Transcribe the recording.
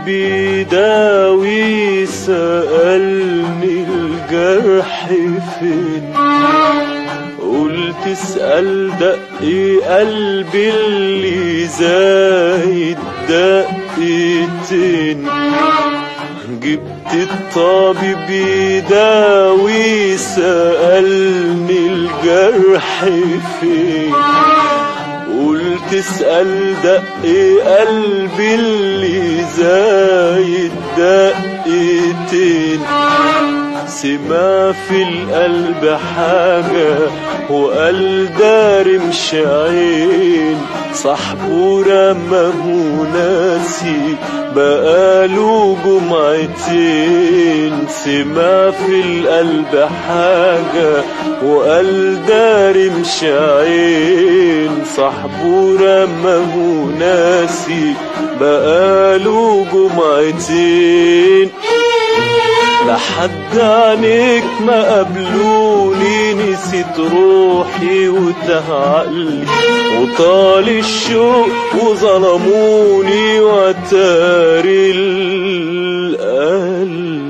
بيداوي سألني الجرح فين قلت اسأل دقي قلبي اللي زايد دقيتين جبت الطبيب يداوي سألني الجرح فين قلت اسأل دقي قلبي اللي زايد دقيتين سمع في القلب حاجة وقال داري مش عين صاحبه رماه ناسي بقاله جمعتين سمع في القلب حاجة وقال داري مش عين صاحبه رماه ناسي بقاله جمعتين لحد عنيك ما قبلوني نسيت روحي وتهعقلي وطال الشوق وظلموني وتاري القلب